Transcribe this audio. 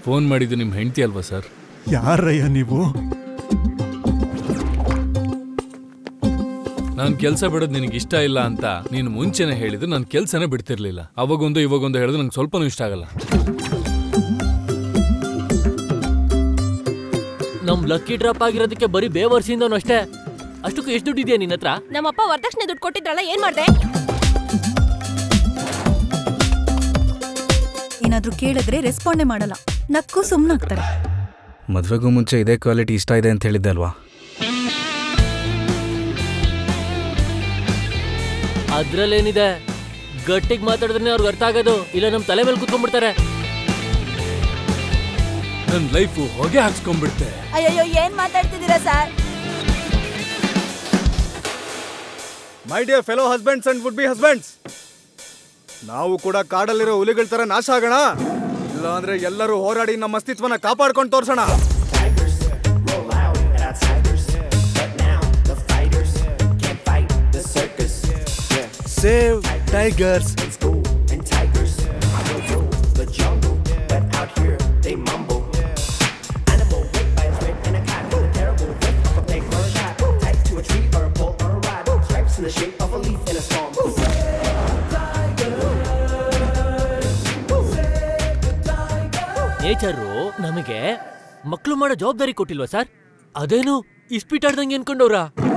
phone ಮಾಡಿದ್ದು ನಿಮ್ಮ ಹೆಂಡತಿ ಅಲ್ವಾ ಸರ್ ಯಾರಯ್ಯ ನೀವು ನಾನು ಕೆಲಸ ಬಿಡೋದು ನಿನಗೆ ಇಷ್ಟ ಇಲ್ಲ ಅಂತ ನೀನು ಮುಂಚೆನೆ ಹೇಳಿದ್ರೆ ನಾನು ಕೆಲಸನೇ ಬಿಡ್ತಿರ್ಲಿಲ್ಲ ಅವಾಗೊಂದು ಇವಾಗೊಂದು ಹೇಳಿದ್ರೆ ನಂಗೆ ಸ್ವಲ್ಪನೂ ಇಷ್ಟ ಆಗಲ್ಲ ನಮ್ ಲಕ್ಕಿ ಡ್ರಾಪ್ ಆಗಿರೋದಕ್ಕೆ ಬರೀ ಬೇವರ್ಸಿಂದನು ಅಷ್ಟೇ ಅಷ್ಟಕ್ಕೂ ಎಷ್ಟು ದುಡ್ಡು ಇದೆಯಾ ನಿನ್ನ ಹತ್ರ ನಮ್ಮಪ್ಪ ವರದಕ್ಷಿಣೆ ದುಡ್ಡು ಕೊಟ್ಟಿದ್ರಲ್ಲ ಏನ್ ಮಾಡ್ದೆ ಏನಾದ್ರೂ ಕೇಳಿದ್ರೆ ರೆಸ್ಪಾಂಡೇ ಮಾಡಲ್ಲ ನಕ್ಕು ಸುಮ್ಮನಾಗ್ತಾರೆ ಮದುವೆಗೂ ಮುಂಚೆ ಇದೇ ಕ್ವಾಲಿಟಿ ಇಷ್ಟ ಇದೆ ಅಂತ ಹೇಳಿದ್ದೆ ಅಲ್ವಾ ಅದ್ರಲ್ಲೇನಿದೆ ಗಟ್ಟಿಗೆ ಮಾತಾಡಿದ್ರೆ ಅವ್ರಿಗೆ ಅರ್ಥ ಆಗೋದು ಇಲ್ಲ ನಮ್ ತಲೆ ಮೇಲೆ ಕುತ್ಕೊಂಡ್ಬಿಡ್ತಾರೆ ನನ್ನ ಲೈಫು ಹೊಗೆ ಹಾಕ್ಸ್ಕೊಂಡ್ಬಿಡ್ತೆ ಅಯ್ಯಯ್ಯೋ ಏನ್ ಮಾತಾಡ್ತಿದ್ದೀರಾ sir my dear fellow husbands and would be husbands ನಾವು ಕೂಡ ಕಾಡಲ್ಲಿರೋ ಹುಲಿಗಳ ತರ ನಾಶ ಆಗೋಣ ಇಲ್ಲ ಅಂದ್ರೆ ಎಲ್ಲರೂ ಹೋರಾಡಿ ನಮ್ಮ ಅಸ್ತಿತ್ವನ ಕಾಪಾಡ್ಕೊಂಡು ತೋರ್ಸೋಣ ಸೇವ್ ಟೈಗರ್ಸ್ ನೇಚರು ನಮಗೆ ಮಕ್ಳು ಮಾಡೋ ಜವಾಬ್ದಾರಿ ಕೊಟ್ಟಿಲ್ವಾ ಸರ್ ಅದೇನು ಇಸ್ಪೀಟ್ ಆಡ್ದಂಗೆ ಅನ್ಕೊಂಡವ್ರಾ